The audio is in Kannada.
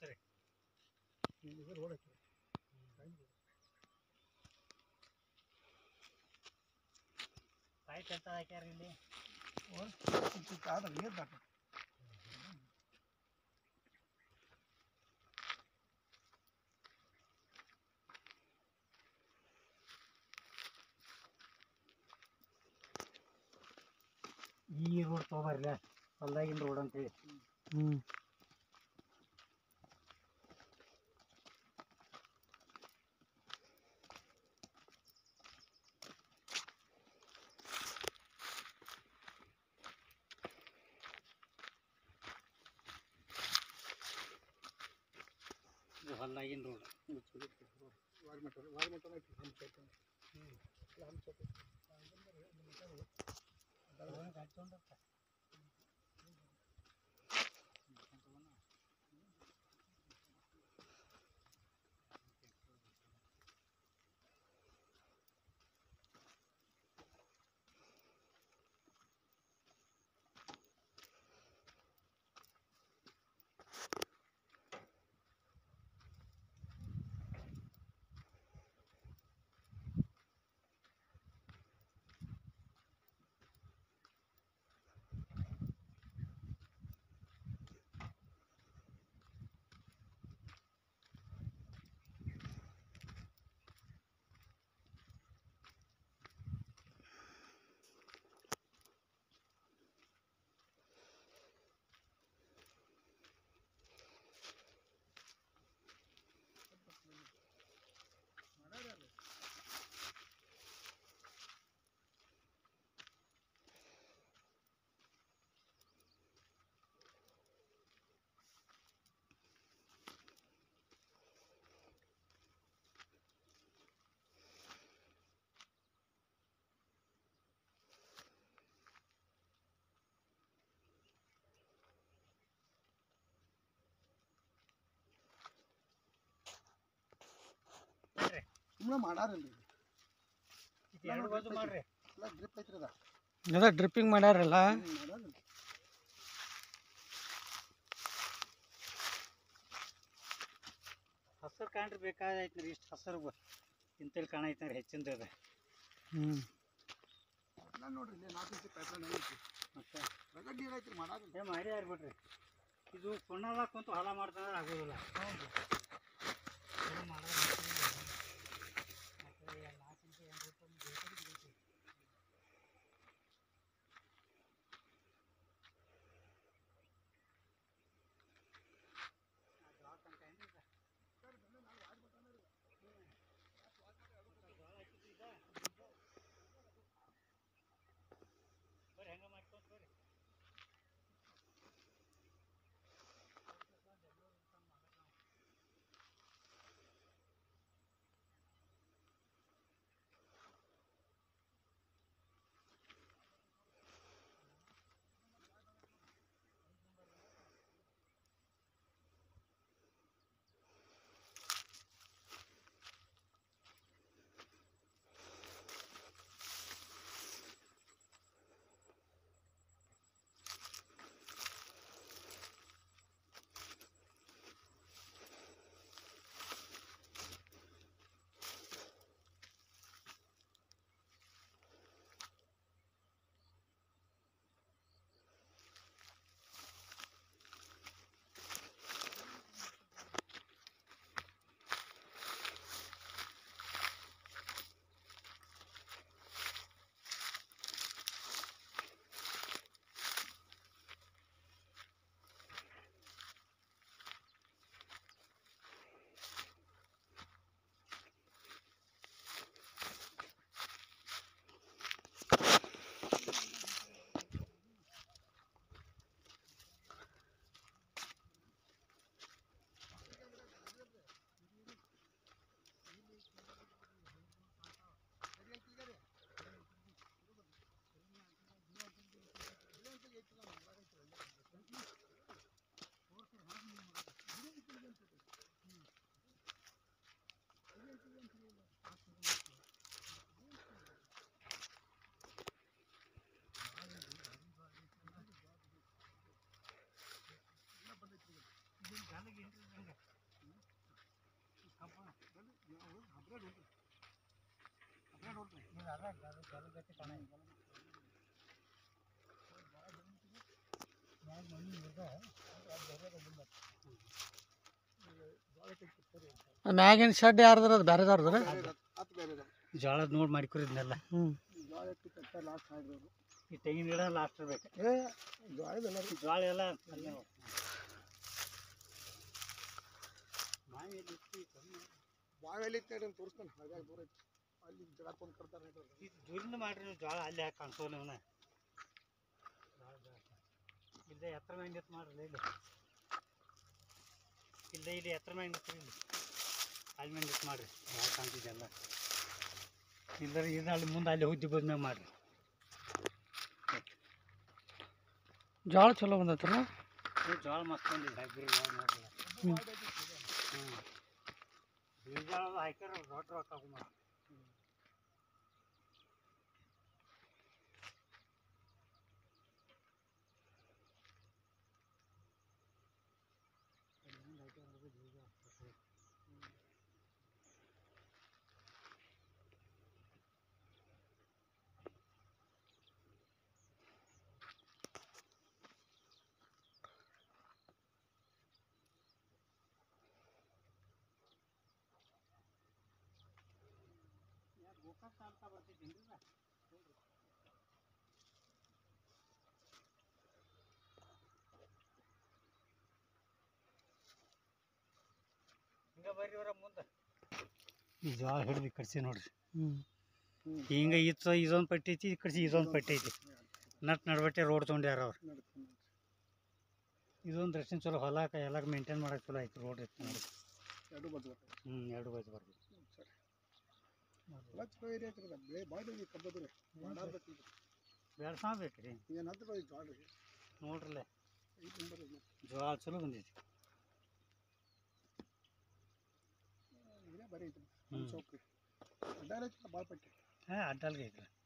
ಸರಿ ಇದು ರೋಡ್ ಐತಿ ಪಾಯ್ಟ್ ಅಂತ ಹಾಕ್ಯಾರ ಇಲ್ಲಿ ಆದ್ರೆ ನೀರು ದಾಟ ಈ ರೋಡ್ ತೊಗೊಬರ್ಲ ಹೊಲ್ದಾಗಿನ ರೋಡ್ ಅಂತೇಳಿ ಹ್ಞೂ ಇದು ಹೊಲ್ದಾಗಿನ ರೋಡ್ ವಾಲ್ಮೀಟ ವಾಲ್ಮೀಟ ಐತಿ ಹಂಚ ಹಂಚ ಸುಮ್ಮನೆ ಮಾಡಾರಲ್ರಿ ಇದು ಎರಡು ಬಾಜು ಮಾಡ್ರಿ ಎಲ್ಲ ಡ್ರಿಪ್ ಐತ್ರಿ ಅದ ಅದ ಡ್ರಿಪ್ಪಿಂಗ್ ಮಾಡ್ಯಾರಲ್ಲ ಹ್ಮ್, ಮಾಡಾರಲ್ರಿ ಹಸಿರು ಕಾಣ್ರಿ ಬೇಕಾದೈತ್ರಿ ಇಷ್ಟು ಹಸಿರು ಇಂತಲ್ಲಿ ಕಾಣೈತ್ರಿ ಹೆಚ್ಚಿಂದ ಅದ ಹ್ಞೂ ಎಲ್ಲ ನೋಡ್ರಿ ಇಲ್ಲಿ ನಾಲ್ಕು ಇಂಚು ಪ್ಯಾಟ್ರನ್ ಐತಿ ಮತ್ತೆ ರಗಡ್ ನೀರು ಐತ್ರಿ ಮಾಡಾರಲ್ರಿ ಏ ಮಾರಿ ಬಿಡ್ರಿ ಇದು ಸುಣ್ಣದಾಗ ಕುಂತು ಹೊಲ ಮಾಡ್ತಂದ್ರೆ ಆಗೋದಿಲ್ಲ ಇದು ಮಾಡೋದು ಗೊತ್ತಿಲ್ಲ. ಮತ್ತೆ ನಾಲ್ಕು ಇಂಚು ಎಂಟು ಇಂಚು ಬೇಕಾದ್ರೆ ಬಿಡೈತಿ. ಆ ಜೋಳ ತನಕ ಏನ್ರಿ ಇದು? ಬರ್ರಿ ಹೆಂಗ ಮಾಡ್ಕೊಂತ ಬರ್ರಿ ಹಬ್ರೇಡ್ ಉಂಟು ಹಬ್ರೇಡ್ ಉಂಟು ಇದು ಅದ ಅದು ಜಲಗತಿ ಕಣ ಮ್ಯಾಗ ಮಣ್ಣು ಇರ್ದ ಅದು ಬೇರೆ ಬಂದ ಮ್ಯಾಗಿನ ಶೆಡ್ ಯಾರ್ದ್ರ ಅದು ಬೇರೆದವ್ರದ್ರ ಹತ್ತು ಬೇರೆ ಇದಾವೆ ಜೋಳದ ನೋಡಿ ಮಾಡ್ಕೊರಿದ್ನೆಲ್ಲ ಹ್ಞೂ ಜೋಳ ಎತ್ತಿ ಕಟ್ಟ ಲಾಸ್ಟ್ ಮಾಡಿರೋದು ಈ ತೆಂಗಿನ ಗಿಡ ಲಾಸ್ಟ್ ಇರ್ಬೇಕು ಏ ಜೋಳದೆಲ್ಲ ಜೋಳ ಎಲ್ಲ ಅಲ್ಲೇ ಹೋಗ್ತದೆ. ಮಾವಿನ ಇತ್ತು, ಈ ಕಮ್ಮಿ. ಬಾವೆಲ್ಲಿ ಇತ್ತು ತೋರಿಸ್ತಾನೆ ಹಾಗಾಗಿ ದೂರ ಐತಿ ಅಲ್ಲಿ ಜಗ ತೊಗೊಂಡು ಕಟ್ತಾರೆ ಇದು ದೂರಿಂದ ಮಾಡ್ರಿ ನೀವು ಜೋಳ ಅಲ್ಲಿ ಯಾಕೆ ಕಾಣಿಸೋಲ್ಲ ಇವನ ಇಲ್ಲೇ ಎತ್ತರ ಮ್ಯಾಗ ನಿಂತು ಮಾಡ್ರಲ್ಲ ಇಲ್ಲಿ ಇಲ್ಲೇ ಇಲ್ಲಿ ಎತ್ತರ ಮ್ಯಾಗ ನಿಂತು ಇಲ್ಲಿ ಅಲ್ಲಿ ಮ್ಯಾಗ ನಿಂತು ಮಾಡ್ರಿ ಭಾಳ ಕಾಣ್ತಿದ್ದೆಲ್ಲ ಇಲ್ಲರ ಇದು ಅಲ್ಲಿ ಮುಂದೆ ಅಲ್ಲಿ ಹುದ್ದಿ ಮ್ಯಾಗ ಮಾಡ್ರಿ ಜೋಳ ಚಲೋ ಬಂದೈತ್ರಲ್ಲ ಇದು ಜೋಳ ಮಸ್ತ್ ಬಂದಿದೆ ಹೈಬ್ರಿಡ್ ಜೋಳ ನೋಡ್ರಿ ಹ್ಞೂ ಹ್ಞೂ ಬೀಜ ಹಾಕ್ಯಾರ ದೊಡ್ಡ ರೊಕ್ಕ ಹಾಕು ಮಾಡಿ ಗೋಕಾಕ್ ತಾಲೂಕ ಬರ್ತಿದ್ದೀನಿ ಹಿಂಗ ಬರ್ರಿ ಅವ್ರ ಮುಂದೆ ಈ ಜೋಳ ಹಿಡಿದು ಕಡ್ಸಿ ನೋಡ್ರಿ ಹ್ಞೂ ಹಿಂಗೆ ಇತ್ತು ಇದೊಂದು ಪಟ್ಟಿ ಐತಿ ಈ ಕಡ್ಸಿ ಇದೊಂದು ಪಟ್ಟಿ ಐತಿ ನಟ್ ನಡ್ಬಟ್ಟೆ ರೋಡ್ ತೊಗೊಂಡ್ಯಾರ ಅವ್ರು ಇದೊಂದು ರೆಸ್ಟಿನ ಚಲೋ ಹೊಲಕ್ಕೆ ಎಲ್ಲ ಮೇಂಟೈನ್ ಮಾಡಕ್ಕೆ ಚಲೋ ಐತಿ ರೋಡ್ ಐತಿ ನೋಡಿ ಎರಡು ಬದ್ದು ಬರ್ತಾರೆ ಹ್ಞೂ ಎರಡು ಬೈದು ಬರ್ಬೇಕು ಸರಿ ಎಲ್ಲ ಚಲೋ ಏರಿಯಾ ಐತ್ರಿ ಬೆಳೆ ಭಾಳ ಇದೆ ಕಬ್ಬದ್ರಿ ಮಾಡಾರ್ಬೇಕು ಬೆಳ್ಸಾಬೇಕು ರೀ ಏನು ಹತ್ತು ಐದು ಜೋಳ ರೀ ನೋಡ್ರಲ್ಲ ಐದು ನಂಬರ್ ಇದೆ ಜೋಳ ಚಲೋ ಬಂದೈತಿ ಇದೇ ಬರೀ ಐತಿ ಹ್ಮ್. ಚೌಕ್ರಿ ಅಡ್ಡಾರ ಭಾಳ ಪಟ್ಟಿ ಹಾಂ ಅಡ್ಡಲ್ಗೆ ಐತಿ